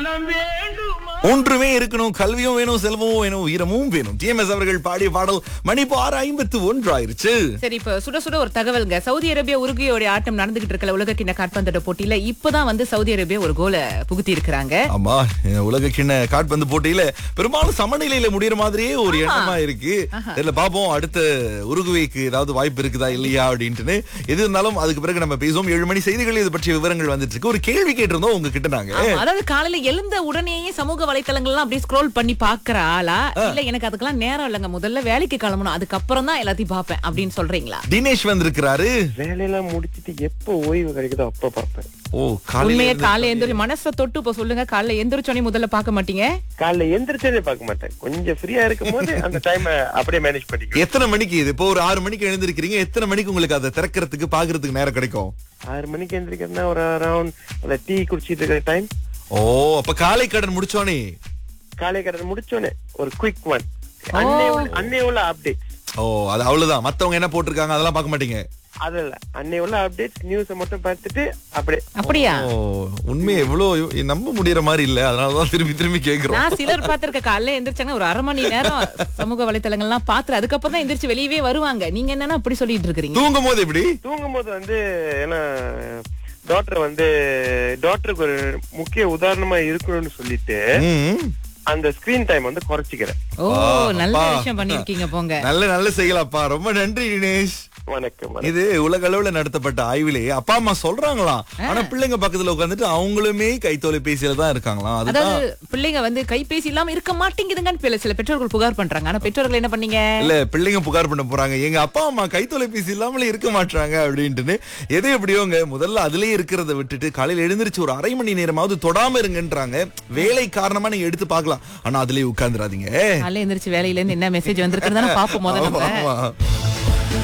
மனம் வேண்டுமா ஒன்றுமே இருக்கணும் கல்வியும் வேணும் செல்வமும் வேணும் வீரமும் வேணும் டிஎம்எஸ் அவர்கள் பாடிய பாடல் மணி இப்போ ஆறு ஐம்பத்து ஒன்று ஆயிருச்சு சரி இப்ப சுட சுட ஒரு தகவல்ங்க சவுதி அரேபியா உருகியோட ஆட்டம் நடந்துகிட்டு இருக்கல உலக கிண்ண காட்பந்தோட போட்டியில இப்பதான் வந்து சவுதி அரேபியா ஒரு கோலை புகுத்தி இருக்கிறாங்க ஆமா உலக கிண்ண காட்பந்து போட்டியில பெரும்பாலும் சமநிலையில முடியற மாதிரியே ஒரு எண்ணமா இருக்கு இதுல பாப்போம் அடுத்த உருகுவேக்கு ஏதாவது வாய்ப்பு இருக்குதா இல்லையா அப்படின்ட்டு எது இருந்தாலும் அதுக்கு பிறகு நம்ம பேசுவோம் ஏழு மணி செய்திகள் இது பற்றிய விவரங்கள் வந்துட்டு இருக்கு ஒரு கேள்வி கேட்டிருந்தோம் உங்ககிட்ட நாங்க ஆமா, அதாவது காலையில எழுந்த உடனேயே சமூக வலைத்தளங்கள்லாம் அப்படியே ஸ்க்ரோல் பண்ணி பாக்குற ஆளா இல்ல எனக்கு அதுக்கெல்லாம் நேரம் இல்லைங்க முதல்ல வேலைக்கு கிளம்பணும் அதுக்கப்புறம் தான் எல்லாத்தையும் பாப்பேன் அப்படின்னு சொல்றீங்களா தினேஷ் வந்திருக்கிறாரு வேலையெல்லாம் முடிச்சிட்டு எப்போ ஓய்வு கிடைக்குதோ அப்ப பார்ப்பேன் ஓ காலையில உண்மையே எழுந்து- காலைல எந்திரி மனசை தொட்டு இப்ப சொல்லுங்க காலைல எந்திரிச்சோனே முதல்ல பார்க்க மாட்டீங்க காலைல எந்திரிச்சதே பார்க்க மாட்டேன் கொஞ்சம் ஃப்ரீயா இருக்கும் போது அந்த டைம் அப்படியே மேனேஜ் பண்ணிக்குவேன் எத்தனை மணிக்கு இது இப்போ ஒரு ஆறு மணிக்கு எழுந்திருக்கிறீங்க எத்தனை மணிக்கு உங்களுக்கு அதை திறக்கிறதுக்கு பாக்குறதுக்கு நேரம் கிடைக்கும் ஆறு மணிக்கு எந்திரிக்கிறதுனா ஒரு அரௌண்ட் அந்த டீ குடிச்சிட்டு இருக்கிற டைம் ஓ அப்ப காலை கடன் முடிச்சோனே காலை கடன் முடிச்சோடனே ஒரு குயிக் ஒன் அன்னை உள்ள அன்னை உள்ள அப்டேட் ஓ அது அவ்வளவுதான் மத்தவங்க என்ன போட்டிருக்காங்க அதெல்லாம் பார்க்க மாட்டீங்க அது இல்ல அன்னை உள்ள அப்டேட் நியூஸ மட்டும் பார்த்துட்டு அப்படியே அப்படியா ஓ உண்மையை எவ்வளவு நம்ப முடியற மாதிரி இல்ல அதனாலதான் திரும்பி திரும்பி கேக்குறோம் நான் சிலர் பார்த்திருக்க காலைல எந்திரிச்சாங்க ஒரு அரை மணி நேரம் சமூக வலைத்தளங்கள்லாம் பாத்துட்டு அதுக்கப்புறம் தான் எந்திரிச்சு வெளியவே வருவாங்க நீங்க என்னன்னா அப்படி சொல்லிட்டு இருக்கிறீங்க தூங்கும் போது எப்படி தூங்கும் போது வந்து ஏன்னா டாக்டர் வந்து டாக்டருக்கு ஒரு முக்கிய உதாரணமா இருக்கணும்னு சொல்லிட்டு ம். அந்த ஸ்கிரீன் டைம் வந்து குறைச்சிக்கிறேன் ஓ நல்ல அப்பா. விஷயம் பண்ணிருக்கீங்க போங்க நல்ல நல்ல செய்யலாப்பா ரொம்ப நன்றி தினேஷ் வணக்கம் வணக்கம். இது உலக அளவுல நடத்தப்பட்ட ஆய்விலே அப்பா அம்மா சொல்றாங்களாம் ஆனா பிள்ளைங்க பக்கத்துல உட்காந்துட்டு அவங்களுமே கை தொலைபேசியில தான் இருக்காங்களாம் அதுதான் அதாவது பிள்ளைங்க வந்து கைபேசி இல்லாம இருக்க மாட்டேங்குதுங்கன்னு பிள்ளை- சில பெற்றோர்கள் புகார் பண்றாங்க ஆனா பெற்றோர்கள் என்ன பண்ணீங்க இல்ல பிள்ளைங்க புகார் பண்ண போறாங்க எங்க அப்பா அம்மா கை தொலைபேசி இல்லாமலே இருக்க மாட்டாங்க அப்படின்ட்டு எது எப்படியோங்க முதல்ல அதுலயே இருக்கிறத விட்டுட்டு காலையில எழுந்திருச்சு ஒரு அரை மணி நேரமாவது தொடாம இருங்கன்றாங்க வேலை காரணமா நீங்க எடுத்து பார்க்கலாம் ஆனா அதுலயே உட்கார்ந்துடாதீங்க காலையில எந்திரிச்சு வேலையில இருந்து என்ன மெசேஜ் வந்திருக்கிறதா பாப்போம் முதல்ல ஆமா, நம்ம ஆமா.